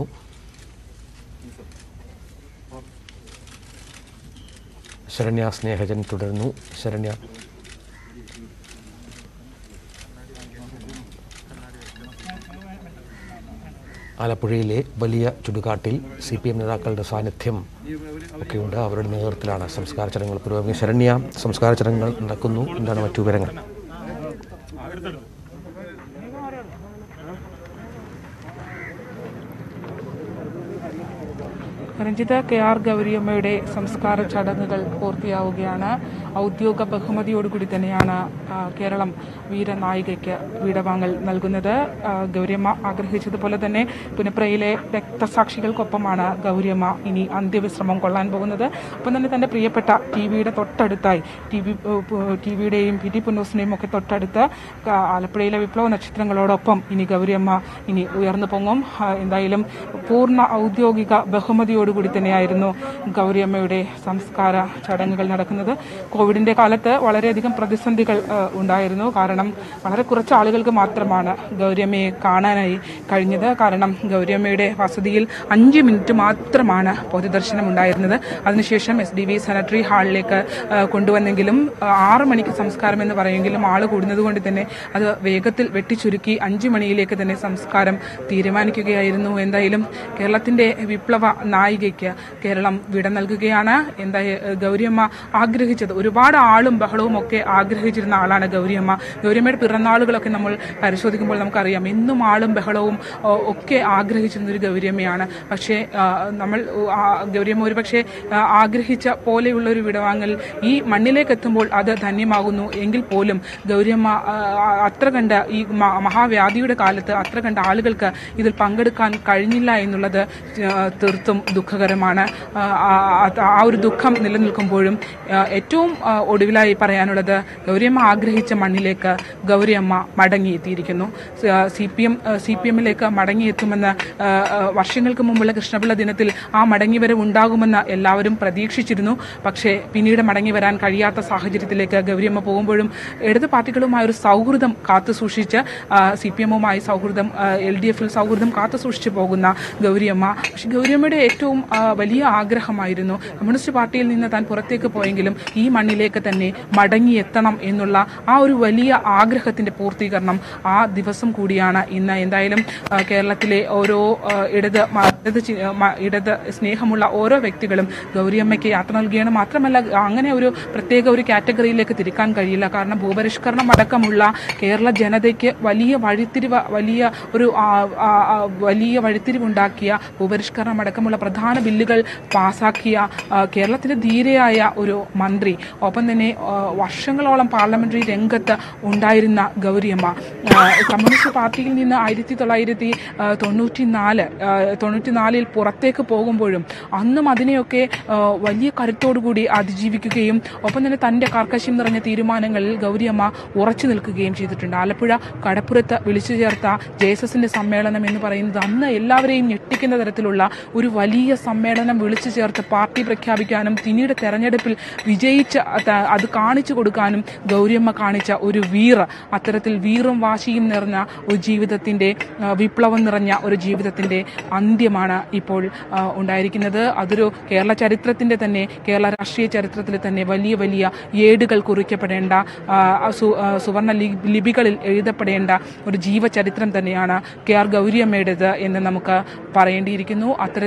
ശരണ്യ സ്നേഹജൻ തുടരുന്നു ശരണ്യ ആലപ്പുഴയിലെ വലിയ ചുടുകാട്ടിൽ സി പി എം നേതാക്കളുടെ സാന്നിധ്യം ഒക്കെയുണ്ട് അവരുടെ നേതൃത്വത്തിലാണ് സംസ്കാര ചടങ്ങുകൾ പുരോഗമിക്കുന്നത് ശരണ്യ സംസ്കാര ചടങ്ങുകൾ നടക്കുന്നു എന്താണ് മറ്റു വിവരങ്ങൾ രഞ്ജിത കെ ആർ ഗൗരിയമ്മയുടെ സംസ്കാര ചടങ്ങുകൾ പൂർത്തിയാവുകയാണ് ഔദ്യോഗിക ബഹുമതിയോടുകൂടി തന്നെയാണ് ആ, കേരളം വീരനായികയ്ക്ക് വീടവാങ്ങൽ നൽകുന്നത് ആ, ഗൗരിയമ്മ ആഗ്രഹിച്ചതുപോലെ തന്നെ പുനപ്രയിലെ രക്തസാക്ഷികൾക്കൊപ്പമാണ് ഗൗരിയമ്മ ഇനി അന്ത്യവിശ്രമം കൊള്ളാൻ പോകുന്നത് ഒപ്പം തന്നെ തന്റെ പ്രിയപ്പെട്ട ടി വിയുടെ തൊട്ടടുത്തായി ടി വി ടി വിയുടെയും പി ടി പുന്നൂസിന്റെയും ഒക്കെ തൊട്ടടുത്ത് ക- ആലപ്പുഴയിലെ വിപ്ലവ നക്ഷത്രങ്ങളോടൊപ്പം ഇനി ഗൗരിയമ്മ ഇനി ഉയർന്നു പൊങ്ങും ആ, എന്തായാലും പൂർണ്ണ ഔദ്യോഗിക ബഹുമതിയോടുകൂടി തന്നെയായിരുന്നു ഗൗരിയമ്മയുടെ സംസ്കാര ചടങ്ങുകൾ നടക്കുന്നത് കോവിഡിന്റെ കാലത്ത് വളരെയധികം പ്രതിസന്ധികൾ ആ, ഉണ്ടായിരുന്നു കാരണം വളരെ കുറച്ച് ആളുകൾക്ക് മാത്രമാണ് ഗൗരിയമ്മയെ കാണാനായി കഴിഞ്ഞത് കാരണം ഗൗരിയമ്മയുടെ വസതിയിൽ അഞ്ച് മിനിറ്റ് മാത്രമാണ് പൊതുദർശനം ഉണ്ടായിരുന്നത് അതിനുശേഷം എസ് ഡി വി സാനിറ്ററി ഹാളിലേക്ക് ആ, കൊണ്ടുവന്നെങ്കിലും ആ, ആറ് മണിക്ക് സംസ്കാരം എന്ന് പറയുമെങ്കിലും ആള് കൂടുന്നത് കൊണ്ട് തന്നെ അത് വേഗത്തിൽ വെട്ടിച്ചുരുക്കി അഞ്ച് മണിയിലേക്ക് തന്നെ സംസ്കാരം തീരുമാനിക്കുകയായിരുന്നു എന്തായാലും കേരളത്തിന്റെ വിപ്ലവ നായികയ്ക്ക് കേരളം വിട നൽകുകയാണ് എന്താ ഗൗരിയമ്മ ആഗ്രഹിച്ചത് ഒരുപാട് ആളും ബഹളവും ഒക്കെ ആഗ്രഹിച്ചിരുന്ന ആളാണ് ഗൗരിയമ്മ ഗൗരിയമ്മയുടെ പിറന്നാളുകളൊക്കെ നമ്മൾ പരിശോധിക്കുമ്പോൾ നമുക്കറിയാം എന്നും ആളും ബഹളവും ഓ, ഒക്കെ ആഗ്രഹിച്ചിരുന്ന ഒരു ഗൗരിയമ്മയാണ് പക്ഷേ ആ, നമ്മൾ ആ, ഗൗരിയമ്മ ഒരു പക്ഷേ ആഗ്രഹിച്ച പോലെയുള്ള ഒരു വിടവാങ്ങൽ ഈ മണ്ണിലേക്ക് എത്തുമ്പോൾ അത് ധന്യമാകുന്നു എങ്കിൽ പോലും ഗൗരിയമ്മ ആ, അത്ര കണ്ട ഈ മ- മഹാവ്യാധിയുടെ കാലത്ത് അത്ര കണ്ട ആളുകൾക്ക് ഇതിൽ പങ്കെടുക്കാൻ കഴിഞ്ഞില്ല എന്നുള്ളത് ആ, തീർത്തും ദുഃഖകരമാണ് ആ, ആ- ആ ഒരു ദുഃഖം നിലനിൽക്കുമ്പോഴും ആ, ഏറ്റവും ആ, ഒടുവിലായി പറയാനുള്ളത് ഗൗരിയമ്മ ആഗ്രഹിച്ച മണ്ണിലേക്ക് ഗൗരിയമ്മ മടങ്ങിയെത്തിയിരിക്കുന്നു C P M C P എമ്മിലേക്ക് മടങ്ങിയെത്തുമെന്ന് ആ, ആ, വർഷങ്ങൾക്ക് മുമ്പുള്ള കൃഷ്ണപിള്ള ദിനത്തിൽ ആ മടങ്ങിവരവ് ഉണ്ടാകുമെന്ന് എല്ലാവരും പ്രതീക്ഷിച്ചിരുന്നു പക്ഷേ പിന്നീട് മടങ്ങി വരാൻ കഴിയാത്ത സാഹചര്യത്തിലേക്ക് ഗൗരിയമ്മ പോകുമ്പോഴും ഇടത് പാർട്ടികളുമായി ഒരു സൗഹൃദം കാത്തു സൂക്ഷിച്ച് സി പി എമ്മുമായി സൗഹൃദം എൽ ഡി എഫിൽ സൗഹൃദം കാത്തു സൂക്ഷിച്ചു പോകുന്ന ഗൗരിയമ്മ പക്ഷെ ഗൗരിയമ്മയുടെ ഏറ്റവും ആ, വലിയ ആഗ്രഹമായിരുന്നു കമ്മ്യൂണിസ്റ്റ് പാർട്ടിയിൽ നിന്ന് താൻ പുറത്തേക്ക് പോയെങ്കിലും ഈ മണ്ണിലേക്ക് തന്നെ മടങ്ങിയെത്തണം എന്നുള്ള ആ ഒരു വലിയ ആഗ്രഹത്തിന്റെ പൂർത്തീകരണം ആ ദിവസം കൂടിയാണ് ഇന്ന് എന്തായാലും ആ, കേരളത്തിലെ ഓരോ ആ, ഇടത് മ- ഇടത് ചി- മ- ഇടത് സ്നേഹമുള്ള ഓരോ വ്യക്തികളും ഗൗരിയമ്മയ്ക്ക് യാത്ര നൽകുകയാണ് മാത്രമല്ല അങ്ങനെ ഒരു പ്രത്യേക ഒരു കാറ്റഗറിയിലേക്ക് തിരിക്കാൻ കഴിയില്ല കാരണം ഭൂപരിഷ്കരണം അടക്കമുള്ള കേരള ജനതയ്ക്ക് വലിയ വഴിത്തിരിവ് വലിയ ഒരു ആ, ആ, ആ, വലിയ വഴിത്തിരിവുണ്ടാക്കിയ ഭൂപരിഷ്കരണം അടക്കമുള്ള പ്രധാന ബില്ലുകൾ പാസാക്കിയ ആ, കേരളത്തിലെ ധീരയായ ഒരു മന്ത്രി ഒപ്പം തന്നെ ആ, വർഷങ്ങളോളം പാർലമെന്ററി രംഗത്ത് ഉണ്ടായിരുന്ന ഗൗരിയമ്മ ആ, കമ്മ്യൂണിസ്റ്റ് പാർട്ടിയിൽ നിന്ന് ആയിരത്തി തൊള്ളായിരത്തി തൊണ്ണൂറ്റി നാല് തൊണ്ണൂറ്റിനാലിൽ പുറത്തേക്ക് പോകുമ്പോഴും അന്നും അതിനെയൊക്കെ ആ, വലിയ കരുത്തോടുകൂടി അതിജീവിക്കുകയും ഒപ്പം തന്നെ തന്റെ കർക്കശം നിറഞ്ഞ തീരുമാനങ്ങളിൽ ഗൗരിയമ്മ ഉറച്ചു നിൽക്കുകയും ചെയ്തിട്ടുണ്ട് ആലപ്പുഴ കടപ്പുറത്ത് വിളിച്ചു ചേർത്ത ജെ എസ് എസിന്റെ സമ്മേളനം എന്ന് പറയുന്നത് അന്ന് എല്ലാവരെയും ഞെട്ടിക്കുന്ന തരത്തിലുള്ള ഒരു വലിയ സമ്മേളനം വിളിച്ചു ചേർത്ത് പാർട്ടി പ്രഖ്യാപിക്കാനും പിന്നീട് തെരഞ്ഞെടുപ്പിൽ വിജയിച്ച അത് അത് കാണിച്ചു കൊടുക്കാനും ഗൗരിയമ്മ കാണിച്ച ഒരു വീർ അത്തരത്തിൽ വീറും വാശിയും നിറഞ്ഞ ഒരു ജീവിതത്തിന്റെ ആ, വിപ്ലവം നിറഞ്ഞ ഒരു ജീവിതത്തിന്റെ അന്ത്യമാണ് ഇപ്പോൾ ആ, ഉണ്ടായിരിക്കുന്നത് അതൊരു കേരള ചരിത്രത്തിന്റെ തന്നെ കേരള രാഷ്ട്രീയ ചരിത്രത്തിൽ തന്നെ വലിയ വലിയ ഏടുകൾ കുറിക്കപ്പെടേണ്ട ആ, സു- ആ, സുവർണ ലി- ലിപികളിൽ എഴുതപ്പെടേണ്ട ഒരു ജീവചരിത്രം തന്നെയാണ് കെ ആർ ഗൗരിയമ്മയുടേത് എന്ന് നമുക്ക് പറയേണ്ടിയിരിക്കുന്നു അത്തരത്തിൽ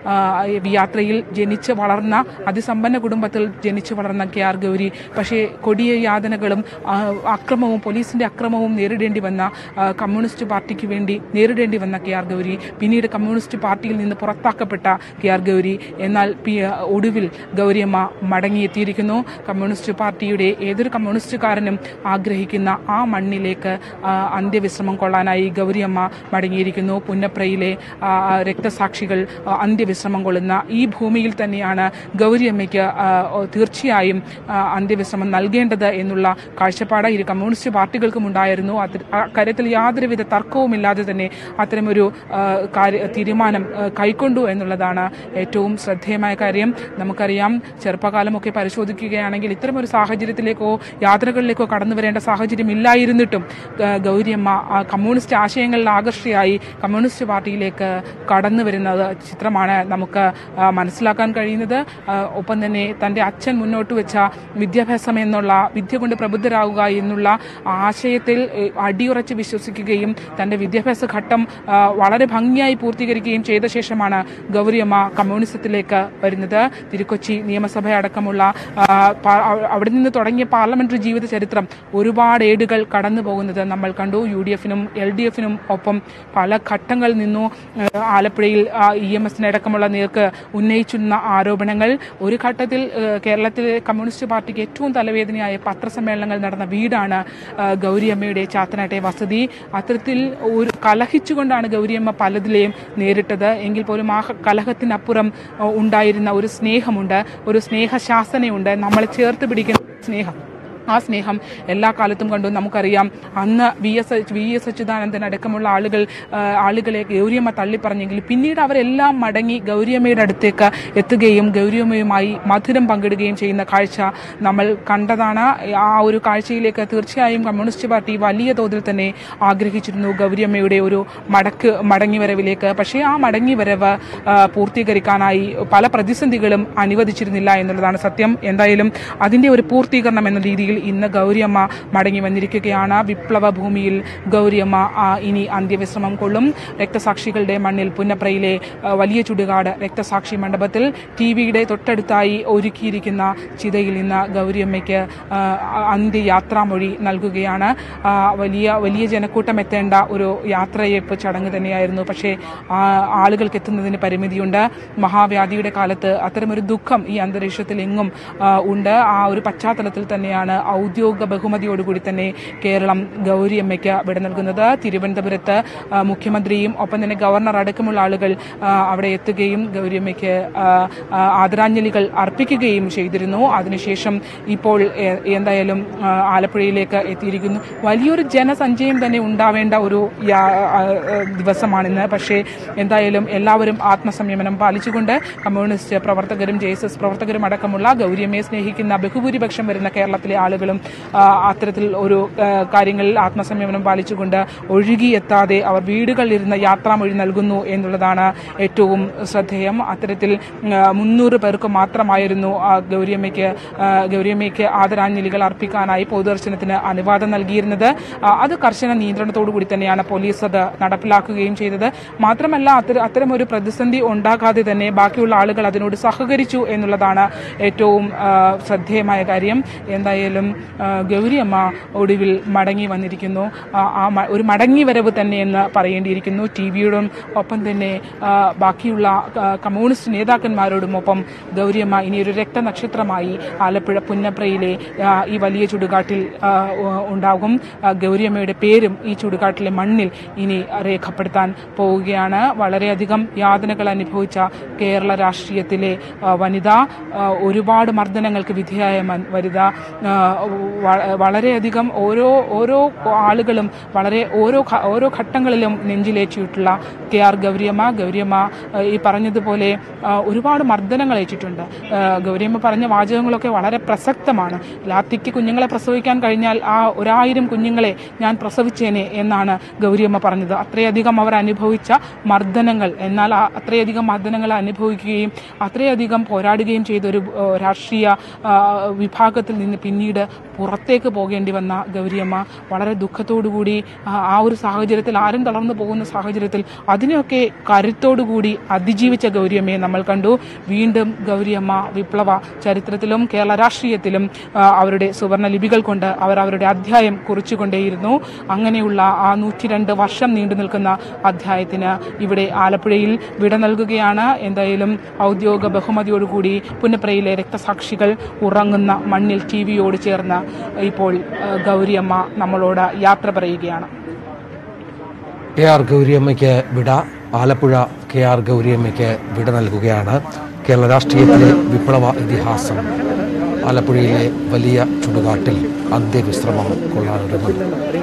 ആ, ഈ യാത്രയിൽ ജനിച്ച് വളർന്ന അതിസമ്പന്ന കുടുംബത്തിൽ ജനിച്ചു വളർന്ന കെ ആർ ഗൗരി പക്ഷേ കൊടിയ യാതനകളും ആ, അക്രമവും പോലീസിന്റെ അക്രമവും നേരിടേണ്ടി വന്ന ആ, കമ്മ്യൂണിസ്റ്റ് പാർട്ടിക്ക് വേണ്ടി നേരിടേണ്ടി വന്ന കെ ആർ ഗൗരി പിന്നീട് കമ്മ്യൂണിസ്റ്റ് പാർട്ടിയിൽ നിന്ന് പുറത്താക്കപ്പെട്ട കെ ആർ ഗൗരി എന്നാൽ പി ഒടുവിൽ ഗൗരിയമ്മ മടങ്ങിയെത്തിയിരിക്കുന്നു കമ്മ്യൂണിസ്റ്റ് പാർട്ടിയുടെ ഏതൊരു കമ്മ്യൂണിസ്റ്റുകാരനും ആഗ്രഹിക്കുന്ന ആ മണ്ണിലേക്ക് ആ, അന്ത്യവിശ്രമം കൊള്ളാനായി ഗൗരിയമ്മ മടങ്ങിയിരിക്കുന്നു പുന്നപ്രയിലെ ആ, രക്തസാക്ഷികൾ ആ, അന്ത്യവിശ്രമം കൊള്ളുന്ന ഈ ഭൂമിയിൽ തന്നെയാണ് ഗൗരിയമ്മയ്ക്ക് ആ, ഓ, തീർച്ചയായും ആ, അന്ത്യവിശ്രമം നൽകേണ്ടത് എന്നുള്ള കാഴ്ചപ്പാട് ഇരു കമ്മ്യൂണിസ്റ്റ് പാർട്ടികൾക്കും ഉണ്ടായിരുന്നു അത് ആ കാര്യത്തിൽ യാതൊരുവിധ തർക്കവുമില്ലാതെ തന്നെ അത്തരമൊരു ആ, കാര്യ- തീരുമാനം ആ, കൈക്കൊണ്ടു എന്നുള്ളതാണ് ഏറ്റവും ശ്രദ്ധേയമായ കാര്യം നമുക്കറിയാം ചെറുപ്പകാലമൊക്കെ പരിശോധിക്കുകയാണെങ്കിൽ ഇത്തരമൊരു സാഹചര്യത്തിലേക്കോ യാത്രകളിലേക്കോ കടന്നു വരേണ്ട സാഹചര്യം ഇല്ലായിരുന്നിട്ടും ആ, ഗൗരിയമ്മ ആ, കമ്മ്യൂണിസ്റ്റ് ആശയങ്ങളിൽ ആകർഷയായി കമ്മ്യൂണിസ്റ്റ് പാർട്ടിയിലേക്ക് കടന്നു വരുന്നത് ചിത്രമാണ് നമുക്ക് ആ, മനസ്സിലാക്കാൻ കഴിയുന്നത് ആ, ഒപ്പം തന്നെ തൻ്റെ അച്ഛൻ മുന്നോട്ട് വെച്ച വിദ്യാഭ്യാസം എന്നുള്ള വിദ്യ കൊണ്ട് പ്രബുദ്ധരാകുക എന്നുള്ള ആശയത്തിൽ ഏ, അടിയുറച്ച് വിശ്വസിക്കുകയും തൻ്റെ വിദ്യാഭ്യാസ ഘട്ടം ആ, വളരെ ഭംഗിയായി പൂർത്തീകരിക്കുകയും ചെയ്ത ശേഷമാണ് ഗൗരിയമ്മ കമ്മ്യൂണിസത്തിലേക്ക് വരുന്നത് തിരുക്കൊച്ചി നിയമസഭ അടക്കമുള്ള ആ, പാ- അവ- അവിടെ നിന്ന് തുടങ്ങിയ പാർലമെന്ററി ജീവിത ചരിത്രം ഒരുപാട് ഏടുകൾ കടന്നു പോകുന്നത് നമ്മൾ കണ്ടു യു ഡി എഫിനും എൽ ഡി എഫിനും ഒപ്പം പല ഘട്ടങ്ങളിൽ നിന്നു ആ, ആലപ്പുഴയിൽ ഇ എം എസിനടക്കമുള്ള നേർക്ക് ഉന്നയിച്ചിരുന്ന ആരോപണങ്ങൾ ഒരു ഘട്ടത്തിൽ ആ, കേരളത്തിലെ കമ്മ്യൂണിസ്റ്റ് പാർട്ടിക്ക് ഏറ്റവും തലവേദനയായ പത്രസമ്മേളനങ്ങൾ നടന്ന വീടാണ് ആ, ഗൗരിയമ്മയുടെ ചാത്തനാട്ടെ വസതി അത്തരത്തിൽ ഒരു കലഹിച്ചുകൊണ്ടാണ് ഗൗരിയമ്മ പലതിലെയും നേരിട്ടത് എങ്കിൽ പോലും ആ കലഹത്തിനപ്പുറം ആ, ഉണ്ടായിരുന്ന ഒരു സ്നേഹമുണ്ട് ഒരു സ്നേഹശാസനയുണ്ട് നമ്മളെ ചേർത്ത് പിടിക്കുന്ന സ്നേഹം ആ സ്നേഹം എല്ലാ കാലത്തും കണ്ടു നമുക്കറിയാം അന്ന് V S V S Achuthanandan അടക്കമുള്ള ആളുകൾ ആ, ആളുകളെ ഗൗരിയമ്മ തള്ളിപ്പറഞ്ഞെങ്കിൽ പിന്നീട് അവരെല്ലാം മടങ്ങി ഗൗരിയമ്മയുടെ അടുത്തേക്ക് എത്തുകയും ഗൗരിയമ്മയുമായി മധുരം പങ്കിടുകയും ചെയ്യുന്ന കാഴ്ച നമ്മൾ കണ്ടതാണ് ആ ഒരു കാഴ്ചയിലേക്ക് തീർച്ചയായും കമ്മ്യൂണിസ്റ്റ് പാർട്ടി വലിയ തോതിൽ തന്നെ ആഗ്രഹിച്ചിരുന്നു ഗൗരിയമ്മയുടെ ഒരു മടക്ക് മടങ്ങിവരവിലേക്ക് പക്ഷേ ആ മടങ്ങിവരവ് ആ, പൂർത്തീകരിക്കാനായി പല പ്രതിസന്ധികളും അനുവദിച്ചിരുന്നില്ല എന്നുള്ളതാണ് സത്യം എന്തായാലും അതിന്റെ ഒരു പൂർത്തീകരണം എന്ന രീതിയിൽ ഇന്ന് ഗൗരിയമ്മ മടങ്ങി വന്നിരിക്കുകയാണ് വിപ്ലവ ഭൂമിയിൽ ഗൗരിയമ്മ ആ, ഇനി അന്ത്യവിശ്രമം കൊള്ളും രക്തസാക്ഷികളുടെ മണ്ണിൽ പുന്നപ്രയിലെ ആ, വലിയ ചുടുകാട് രക്തസാക്ഷി മണ്ഡപത്തിൽ ടി വിയുടെ തൊട്ടടുത്തായി ഒരുക്കിയിരിക്കുന്ന ചിതയിൽ നിന്ന് ഗൗരിയമ്മയ്ക്ക് ആ, അന്ത്യയാത്രാമൊഴി നൽകുകയാണ് ആ, വലിയ വലിയ ജനക്കൂട്ടം എത്തേണ്ട ഒരു യാത്രയപ്പ് ചടങ്ങ് തന്നെയായിരുന്നു പക്ഷേ ആ, ആളുകൾക്ക് എത്തുന്നതിന് പരിമിതിയുണ്ട് മഹാവ്യാധിയുടെ കാലത്ത് അത്തരമൊരു ദുഃഖം ഈ അന്തരീക്ഷത്തിൽ എങ്ങും ആ, ഉണ്ട് ആ ഒരു പശ്ചാത്തലത്തിൽ തന്നെയാണ് ഔദ്യോഗിക ബഹുമതിയോടുകൂടി തന്നെ കേരളം ഗൗരിയമ്മയ്ക്ക് വിട നൽകുന്നത് തിരുവനന്തപുരത്ത് ആ, മുഖ്യമന്ത്രിയും ഒപ്പം തന്നെ ഗവർണർ അടക്കമുള്ള ആളുകൾ ആ, അവിടെ എത്തുകയും ഗൗരിയമ്മയ്ക്ക് ആ, ആ, ആദരാഞ്ജലികൾ അർപ്പിക്കുകയും ചെയ്തിരുന്നു അതിനുശേഷം ഇപ്പോൾ എ- എന്തായാലും ആ, ആലപ്പുഴയിലേക്ക് എത്തിയിരിക്കുന്നു വലിയൊരു ജനസഞ്ചയം തന്നെ ഉണ്ടാവേണ്ട ഒരു യാ- ആ, ആ, ദിവസമാണിന്ന് പക്ഷേ എന്തായാലും എല്ലാവരും ആത്മസംയമനം പാലിച്ചുകൊണ്ട് കമ്മ്യൂണിസ്റ്റ് പ്രവർത്തകരും ജെ എസ് എസ് പ്രവർത്തകരും അടക്കമുള്ള ഗൗരിയമ്മയെ സ്നേഹിക്കുന്ന ബഹുഭൂരിപക്ഷം വരുന്ന കേരളത്തിലെ ആളുകളും ആ, അത്തരത്തിൽ ഒരു ആ, കാര്യങ്ങളിൽ ആത്മസംയമനം പാലിച്ചുകൊണ്ട് ഒഴുകിയെത്താതെ അവർ വീടുകളിലിരുന്ന് യാത്രാമൊഴി നൽകുന്നു എന്നുള്ളതാണ് ഏറ്റവും ശ്രദ്ധേയം അത്തരത്തിൽ ആ, മുന്നൂറ് പേർക്ക് മാത്രമായിരുന്നു ആ ഗൗരിയമ്മയ്ക്ക് ആ, ഗൗരിയമ്മയ്ക്ക് ആദരാഞ്ജലികൾ അർപ്പിക്കാനായി പൊതുദർശനത്തിന് അനുവാദം നൽകിയിരുന്നത് ആ, അത് കർശന നിയന്ത്രണത്തോടു കൂടി തന്നെയാണ് പോലീസ് അത് നടപ്പിലാക്കുകയും ചെയ്തത് മാത്രമല്ല അത്തരം അത്തരം ഒരു പ്രതിസന്ധി ഉണ്ടാകാതെ തന്നെ ബാക്കിയുള്ള ആളുകൾ അതിനോട് സഹകരിച്ചു എന്നുള്ളതാണ് ഏറ്റവും ആ, ശ്രദ്ധേയമായ കാര്യം എന്തായാലും ആ, ഗൗരിയമ്മ ഒടുവിൽ മടങ്ങി വന്നിരിക്കുന്നു ആ, ആ മ- ഒരു മടങ്ങി വരവ് തന്നെയെന്ന് പറയേണ്ടിയിരിക്കുന്നു ടി വിയോടും ഒപ്പം തന്നെ ആ, ബാക്കിയുള്ള ആ, കമ്മ്യൂണിസ്റ്റ് നേതാക്കന്മാരോടും ഒപ്പം ഗൗരിയമ്മ ഇനിയൊരു രക്തനക്ഷത്രമായി ആലപ്പുഴ പുന്നപ്രയിലെ ആ, ഈ വലിയ ചുടുകാട്ടിൽ ആ, ഉ- ഉണ്ടാകും ആ, ഗൗരിയമ്മയുടെ പേരും ഈ ചുടുകാട്ടിലെ മണ്ണിൽ ഇനി രേഖപ്പെടുത്താൻ പോവുകയാണ് വളരെയധികം യാതനകൾ അനുഭവിച്ച കേരള രാഷ്ട്രീയത്തിലെ ആ, വനിത ആ, ഒരുപാട് മർദ്ദനങ്ങൾക്ക് വിധേയായ മൻ- വനിത ആ, വ- വളരെയധികം ഓരോ ഓരോ ആളുകളും വളരെ ഓരോ ഘ- ഓരോ ഘട്ടങ്ങളിലും നെഞ്ചിലേറ്റിയിട്ടുള്ള കെ ആർ ഗൗരിയമ്മ ഗൗരിയമ്മ ആ, ഈ പറഞ്ഞതുപോലെ ആ, ഒരുപാട് മർദ്ദനങ്ങൾ ഏറ്റിട്ടുണ്ട് ആ, ഗൗരിയമ്മ പറഞ്ഞ വാചകങ്ങളൊക്കെ വളരെ പ്രസക്തമാണ് ലാത്തിക്ക് കുഞ്ഞുങ്ങളെ പ്രസവിക്കാൻ കഴിഞ്ഞാൽ ആ ഒരായിരം കുഞ്ഞുങ്ങളെ ഞാൻ പ്രസവിച്ചേനെ എന്നാണ് ഗൗരിയമ്മ പറഞ്ഞത് അത്രയധികം അവർ അനുഭവിച്ച മർദ്ദനങ്ങൾ എന്നാൽ ആ അത്രയധികം മർദ്ദനങ്ങൾ അനുഭവിക്കുകയും അത്രയധികം പോരാടുകയും ചെയ്ത ഒരു ആ, രാഷ്ട്രീയ ആ, വിഭാഗത്തിൽ നിന്ന് പിന്നീട് പുറത്തേക്ക് പോകേണ്ടി വന്ന ഗൗരിയമ്മ വളരെ ദുഃഖത്തോടുകൂടി ആ ആ ഒരു സാഹചര്യത്തിൽ ആരും തളർന്നു പോകുന്ന സാഹചര്യത്തിൽ അതിനെയൊക്കെ കരുത്തോടുകൂടി അതിജീവിച്ച ഗൗരിയമ്മയെ നമ്മൾ കണ്ടു വീണ്ടും ഗൗരിയമ്മ വിപ്ലവ ചരിത്രത്തിലും കേരള രാഷ്ട്രീയത്തിലും ആ, അവരുടെ സുവർണ ലിപികൾ കൊണ്ട് അവർ അവരുടെ അധ്യായം കുറിച്ചുകൊണ്ടേയിരുന്നു അങ്ങനെയുള്ള ആ നൂറ്റിരണ്ട് വർഷം നീണ്ടു നിൽക്കുന്ന അധ്യായത്തിന് ഇവിടെ ആലപ്പുഴയിൽ വിട നൽകുകയാണ് എന്തായാലും ഔദ്യോഗിക ബഹുമതിയോടുകൂടി പുന്നപ്രയിലെ രക്തസാക്ഷികൾ ഉറങ്ങുന്ന മണ്ണിൽ ടി വിയോട് ചേർന്ന് ഇപ്പോൾ ആ, ഗൗരിയമ്മ നമ്മളോട് യാത്ര പറയുകയാണ് കെ ആർ ഗൗരിയമ്മയ്ക്ക് വിട ആലപ്പുഴ കെ ആർ ഗൗരിയമ്മയ്ക്ക് വിട നൽകുകയാണ് കേരള രാഷ്ട്രീയത്തിലെ വിപ്ലവ ഇതിഹാസം ആലപ്പുഴയിലെ വലിയ ചുടുകാട്ടിൽ അന്ത്യവിശ്രമം കൊള്ളാനൊരുങ്ങുന്നു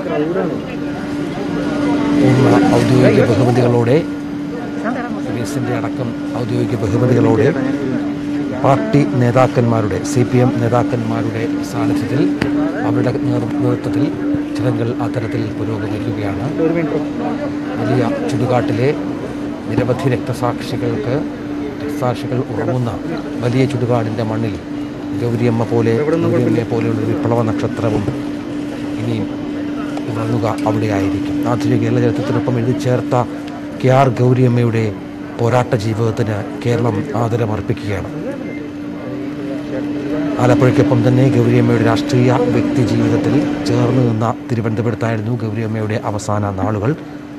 പൂർണ്ണ ഔദ്യോഗിക ബഹുമതികളോടെ പോലീസിന്റെ അടക്കം ഔദ്യോഗിക ബഹുമതികളോടെ പാർട്ടി നേതാക്കന്മാരുടെ സി പി എം നേതാക്കന്മാരുടെ സാന്നിധ്യത്തിൽ അവരുടെ നേതൃ- നേതൃത്വത്തിൽ ചടങ്ങുകൾ അത്തരത്തിൽ പുരോഗമിക്കുകയാണ് വലിയ ചുടുകാട്ടിലെ നിരവധി രക്തസാക്ഷികൾക്ക് രക്തസാക്ഷികൾ ഉറങ്ങുന്ന വലിയ ചുടുകാടിൻ്റെ മണ്ണിൽ ഗൗരിയമ്മ പോലെ ഗൗരിയമ്മയെ പോലെയുള്ള ഒരു വിപ്ലവ നക്ഷത്രവും ഇനിയും ഉറങ്ങുക അവിടെയായിരിക്കും ആധുനിക കേരള ചരിത്രത്തിനൊപ്പം എഴുതി ചേർത്ത കെ ആർ ഗൗരിയമ്മയുടെ പോരാട്ട ജീവിതത്തിന് കേരളം ആദരമർപ്പിക്കുകയാണ് ആലപ്പുഴയ്ക്കൊപ്പം തന്നെ ഗൗരിയമ്മയുടെ രാഷ്ട്രീയ വ്യക്തി ജീവിതത്തിൽ ചേർന്ന് നിന്ന തിരുവനന്തപുരത്തായിരുന്നു ഗൗരിയമ്മയുടെ അവസാന നാളുകൾ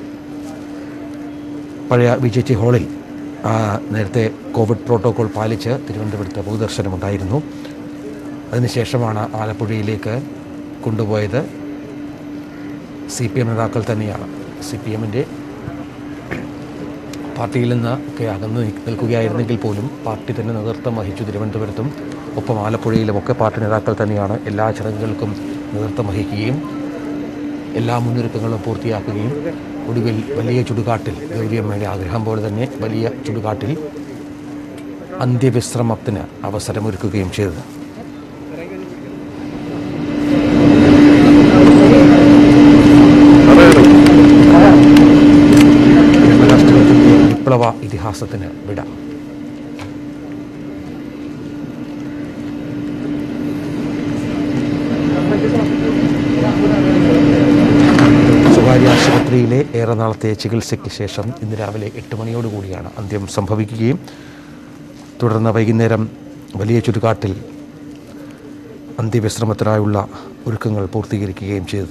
പഴയ ബി ജെ ടി ഹാളിൽ ആ, നേരത്തെ കോവിഡ് പ്രോട്ടോകോൾ പാലിച്ച് തിരുവനന്തപുരത്ത് പൊതുദർശനമുണ്ടായിരുന്നു അതിനുശേഷമാണ് ആലപ്പുഴയിലേക്ക് കൊണ്ടുപോയത് സി പി എം നേതാക്കൾ തന്നെയാണ് സി പി എമ്മിൻ്റെ പാർട്ടിയിൽ നിന്ന് ഒക്കെ അകന്നു നിൽ- നിൽക്കുകയായിരുന്നെങ്കിൽ പോലും പാർട്ടി തന്നെ നേതൃത്വം വഹിച്ചു തിരുവനന്തപുരത്തും ഒപ്പം ആലപ്പുഴയിലുമൊക്കെ പാർട്ടി നേതാക്കൾ തന്നെയാണ് എല്ലാ ചടങ്ങുകൾക്കും നേതൃത്വം വഹിക്കുകയും എല്ലാ മുന്നൊരുക്കങ്ങളും പൂർത്തിയാക്കുകയും ഒടുവിൽ വലിയ ചുടുകാട്ടിൽ ഗൗരിയമ്മയുടെ ആഗ്രഹം പോലെ തന്നെ വലിയ ചുടുകാട്ടിൽ അന്ത്യവിശ്രമത്തിന് അവസരമൊരുക്കുകയും ചെയ്തത് രാഷ്ട്രീയത്തിൻ്റെ വിപ്ലവ ഇതിഹാസത്തിന് വിട സ്വകാര്യ ആശുപത്രിയിലെ ഏറെ നാളത്തെ ചികിത്സയ്ക്ക് ശേഷം ഇന്ന് രാവിലെ എട്ട് മണിയോടുകൂടിയാണ് അന്ത്യം സംഭവിക്കുകയും തുടർന്ന് വൈകുന്നേരം വലിയ ചുരുക്കാട്ടിൽ അന്ത്യവിശ്രമത്തിനായുള്ള ഒരുക്കങ്ങൾ പൂർത്തീകരിക്കുകയും ചെയ്തത്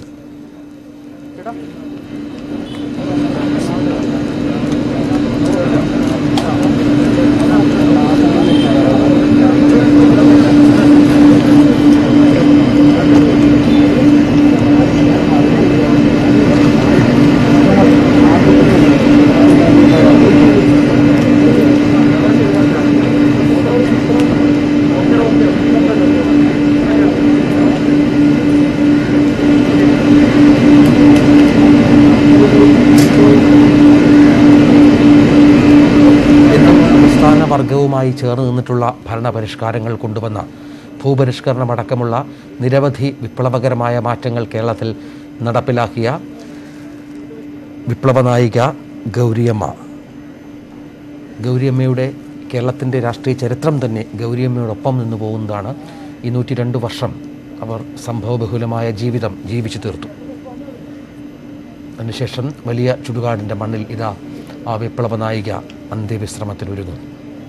എന്നും സംസ്ഥാന വർഗവുമായി ചേർന്ന് നിന്നിട്ടുള്ള ഭരണപരിഷ്കാരങ്ങൾ കൊണ്ടുവന്ന ഭൂപരിഷ്കരണമടക്കമുള്ള നിരവധി വിപ്ലവകരമായ മാറ്റങ്ങൾ കേരളത്തിൽ നടപ്പിലാക്കിയ വിപ്ലവ നായിക ഗൗരിയമ്മ ഗൗരിയമ്മയുടെ കേരളത്തിൻ്റെ രാഷ്ട്രീയ ചരിത്രം തന്നെ ഗൗരിയമ്മയോടൊപ്പം നിന്ന് പോകുന്നതാണ് ഈ നൂറ്റി രണ്ട് വർഷം അവർ സംഭവബഹുലമായ ജീവിതം ജീവിച്ചു തീർത്തു അതിനുശേഷം വലിയ ചുടുകാടിൻ്റെ മണ്ണിൽ ഇതാ ആ വിപ്ലവ നായിക അന്ത്യവിശ്രമത്തിനൊരുങ്ങുന്നു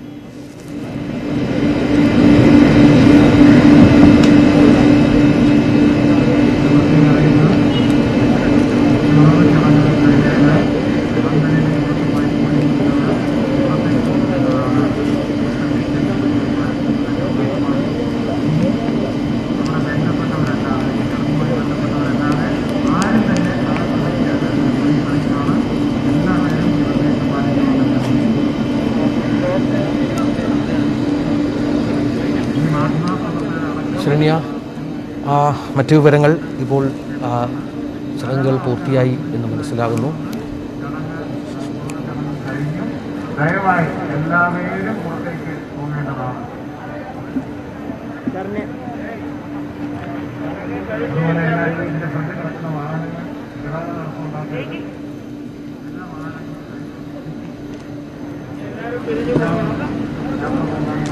ശരണ്യ ആ, മറ്റു വിവരങ്ങൾ ഇപ്പോൾ ആ, ചടങ്ങുകൾ പൂർത്തിയായി എന്ന് മനസ്സിലാകുന്നു ദയവായി എല്ലാവരും പുറത്തേക്ക് പോകേണ്ടതാണ് അതുപോലെ തന്നെ ഇതിന്റെ ഫ്രണ്ടിൽ കിടക്കുന്ന വാഹനങ്ങൾ ഗതാഗത തടസ്സമുണ്ടാക്കരുത്. എല്ലാ വാഹനങ്ങളും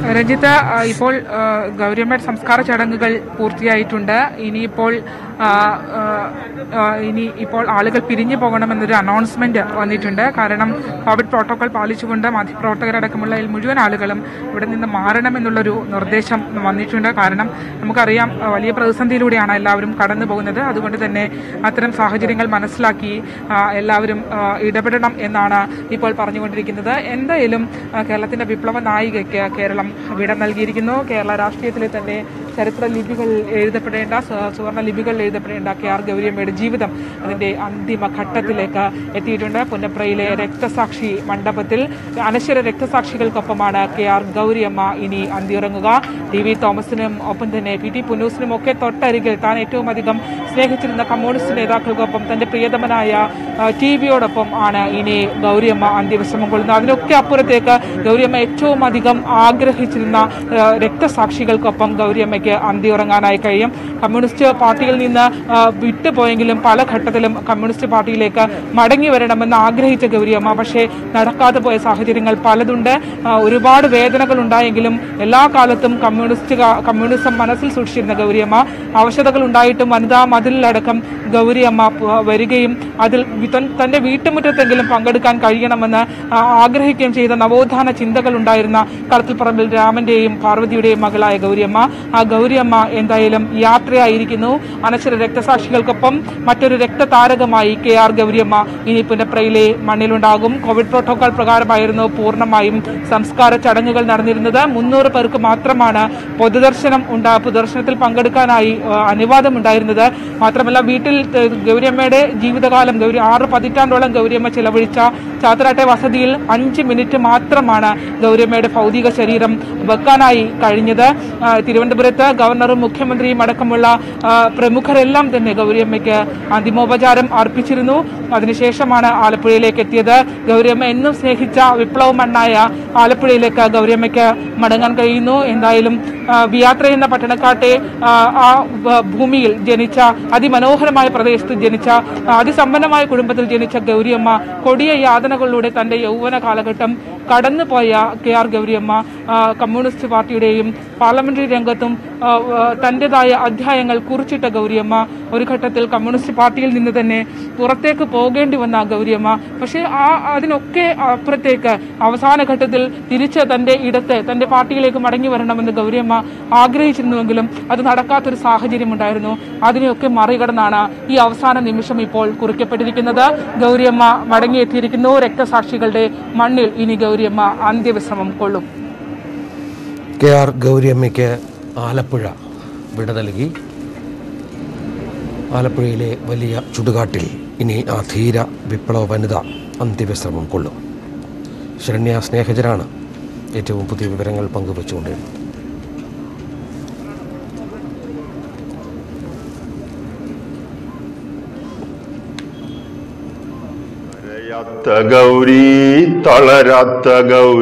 രഞ്ജിത്ത് ആ, ഇപ്പോൾ ആ, ഗൗരിയമ്മയുടെ സംസ്കാര ചടങ്ങുകൾ പൂർത്തിയായിട്ടുണ്ട് ഇനിയിപ്പോൾ ആ, ആ, ആ, ഇനി ഇപ്പോൾ ആളുകൾ പിരിഞ്ഞു പോകണമെന്നൊരു അനൗൺസ്മെന്റ് വന്നിട്ടുണ്ട് കാരണം കോവിഡ് പ്രോട്ടോകോൾ പാലിച്ചുകൊണ്ട് മാധ്യമപ്രവർത്തകരടക്കമുള്ള ഈ മുഴുവൻ ആളുകളും ഇവിടെ നിന്ന് മാറണമെന്നുള്ളൊരു നിർദ്ദേശം വന്നിട്ടുണ്ട് കാരണം നമുക്കറിയാം ആ, വലിയ പ്രതിസന്ധിയിലൂടെയാണ് എല്ലാവരും കടന്നു പോകുന്നത് അതുകൊണ്ട് തന്നെ അത്തരം സാഹചര്യങ്ങൾ മനസ്സിലാക്കി ആ, എല്ലാവരും ആ, ഇടപെടണം എന്നാണ് ഇപ്പോൾ പറഞ്ഞുകൊണ്ടിരിക്കുന്നത് എന്തായാലും ആ, കേരളത്തിന്റെ വിപ്ലവ നായികയ്ക്ക് കേരളം വിട നൽകിയിരിക്കുന്നു കേരള രാഷ്ട്രീയത്തിലെ തന്നെ ചരിത്ര ലിപികൾ എഴുതപ്പെടേണ്ട സു- സുവർണ്ണ ലിപികൾ എഴുതപ്പെടേണ്ട കെ ആർ ഗൗരിയമ്മയുടെ ജീവിതം അതിന്റെ അന്തിമ ഘട്ടത്തിലേക്ക് എത്തിയിട്ടുണ്ട് പുന്നപ്രയിലെ രക്തസാക്ഷി മണ്ഡപത്തിൽ അനശ്വര രക്തസാക്ഷികൾക്കൊപ്പമാണ് കെ ആർ ഗൗരിയമ്മ ഇനി അന്തിയുറങ്ങുക ടി വി തോമസിനും ഒപ്പം തന്നെ പി ടി പുന്നൂസിനും ഒക്കെ തൊട്ടരികിൽ താൻ ഏറ്റവും അധികം സ്നേഹിച്ചിരുന്ന കമ്മ്യൂണിസ്റ്റ് നേതാക്കൾക്കൊപ്പം തന്റെ പ്രിയതമനായ ആ, ടി വിയോടൊപ്പം ആണ് ഇനി ഗൗരിയമ്മ അന്ത്യവിശ്രമം കൊള്ളുന്നത് അതിനൊക്കെ അപ്പുറത്തേക്ക് ഗൗരിയമ്മ ഏറ്റവും അധികം ആഗ്രഹിച്ചിരുന്ന ആ, രക്തസാക്ഷികൾക്കൊപ്പം ഗൗരിയമ്മയ്ക്ക് അന്തിയുറങ്ങാനായി കഴിയും കമ്മ്യൂണിസ്റ്റ് പാർട്ടിയിൽ നിന്ന് ആ, വിട്ടുപോയെങ്കിലും പല ഘട്ടത്തിലും കമ്മ്യൂണിസ്റ്റ് പാർട്ടിയിലേക്ക് മടങ്ങി വരണമെന്ന് ആഗ്രഹിച്ച ഗൗരിയമ്മ പക്ഷേ നടക്കാതെ പോയ സാഹചര്യങ്ങൾ പലതുണ്ട് ആ, ഒരുപാട് വേദനകൾ ഉണ്ടായെങ്കിലും എല്ലാ കാലത്തും കമ്മ്യൂണിസ്റ്റ് കാ- കമ്മ്യൂണിസം മനസ്സിൽ സൂക്ഷിച്ചിരുന്ന ഗൗരിയമ്മ അവശതകൾ ഉണ്ടായിട്ടും വനിതാ മതിലിലടക്കം ഗൗരിയമ്മ പ- വരികയും അതിൽ വി- തൻ- തന്റെ വീട്ടുമുറ്റത്തെങ്കിലും പങ്കെടുക്കാൻ കഴിയണമെന്ന് ആ, ആഗ്രഹിക്കുകയും ചെയ്ത നവോത്ഥാന ചിന്തകൾ ഉണ്ടായിരുന്ന കളത്തിൽപ്പറമ്പിൽ രാമന്റെയും പാർവതിയുടെയും മകളായ ഗൗരിയമ്മ ആ ഗൗരിയമ്മ എന്തായാലും യാത്രയായിരിക്കുന്നു അനശ്വര രക്തസാക്ഷികൾക്കൊപ്പം മറ്റൊരു രക്തതാരകമായി കെ ആർ ഗൗരിയമ്മ ഇനി പുനപ്രയിലെ മണ്ണിലുണ്ടാകും കോവിഡ് പ്രോട്ടോകോൾ പ്രകാരമായിരുന്നു പൂർണ്ണമായും സംസ്കാര ചടങ്ങുകൾ നടന്നിരുന്നത് മുന്നൂറ് പേർക്ക് മാത്രമാണ് പൊതുദർശനം ഉണ്ടാ പൊതുദർശനത്തിൽ പങ്കെടുക്കാനായി ആ, അനുവാദമുണ്ടായിരുന്നത് മാത്രമല്ല വീട്ടിൽ ഏ, ഗൗരിയമ്മയുടെ ജീവിതകാലം ഗൗരി ആറ് പതിറ്റാണ്ടോളം ഗൗരിയമ്മ ചിലവഴിച്ച ചാത്തരാട്ടെ വസതിയിൽ അഞ്ച് മിനിറ്റ് മാത്രമാണ് ഗൗരിയമ്മയുടെ ഭൗതിക ശരീരം വെക്കാനായി കഴിഞ്ഞത് ആ, തിരുവനന്തപുരത്ത് ഗവർണറും മുഖ്യമന്ത്രിയും അടക്കമുള്ള ആ, പ്രമുഖരെല്ലാം തന്നെ ഗൗരിയമ്മയ്ക്ക് അന്തിമോപചാരം അർപ്പിച്ചിരുന്നു അതിനുശേഷമാണ് ആലപ്പുഴയിലേക്ക് എത്തിയത് ഗൗരിയമ്മ എന്നും സ്നേഹിച്ച വിപ്ലവ മണ്ണായ ആലപ്പുഴയിലേക്ക് ഗൗരിയമ്മയ്ക്ക് മടങ്ങാൻ കഴിയുന്നു എന്തായാലും ആ, വിയാത്ര എന്ന പട്ടണക്കാട്ടെ ആ, ആ വ- ഭൂമിയിൽ ജനിച്ച അതിമനോഹരമായ പ്രദേശത്ത് ജനിച്ച ആ, അതിസമ്പന്നമായ കുടുംബത്തിൽ ജനിച്ച ഗൗരിയമ്മ കൊടിയ യാതനകളിലൂടെ തന്റെ യൗവന കാലഘട്ടം കടന്നുപോയ കെ ആർ ഗൗരിയമ്മ ആ, കമ്മ്യൂണിസ്റ്റ് പാർട്ടിയുടെയും പാർലമെന്ററി രംഗത്തും ആ, ആ, തന്റേതായ അധ്യായങ്ങൾ കുറിച്ചിട്ട ഗൗരിയമ്മ ഒരു ഘട്ടത്തിൽ കമ്മ്യൂണിസ്റ്റ് പാർട്ടിയിൽ നിന്ന് തന്നെ പുറത്തേക്ക് പോകേണ്ടി വന്ന ഗൗരിയമ്മ പക്ഷേ ആ അതിനൊക്കെ അപ്പുറത്തേക്ക് അവസാന ഘട്ടത്തിൽ തിരിച്ച് തന്റെ ഇടത്ത് തന്റെ പാർട്ടിയിലേക്ക് മടങ്ങി വരണമെന്ന് ഗൗരിയമ്മ ആഗ്രഹിച്ചിരുന്നുവെങ്കിലും അത് നടക്കാത്തൊരു സാഹചര്യം ഉണ്ടായിരുന്നു അതിനെയൊക്കെ മറികടന്നാണ് ഈ അവസാന നിമിഷം ഇപ്പോൾ കുറിക്കപ്പെട്ടിരിക്കുന്നത് ഗൗരിയമ്മ മടങ്ങിയെത്തിയിരിക്കുന്നു രക്തസാക്ഷികളുടെ മണ്ണിൽ ഇനി ഗൗരിയമ്മ അന്ത്യവിശ്രമം കൊള്ളും കെ ആർ ഗൗരിയമ്മയ്ക്ക് ആലപ്പുഴ വിട നൽകി ആലപ്പുഴയിലെ വലിയ ചുടുകാട്ടിൽ ഇനി ആ ധീര വിപ്ലവ വനിത അന്ത്യവിശ്രമം കൊള്ളും ശരണ്യ സ്നേഹജരാണ് ഏറ്റവും പുതിയ വിവരങ്ങൾ പങ്കുവച്ചുകൊണ്ടിരുന്നത് കരയാത്ത ഗൗരി തളരാത്ത ഗൗരി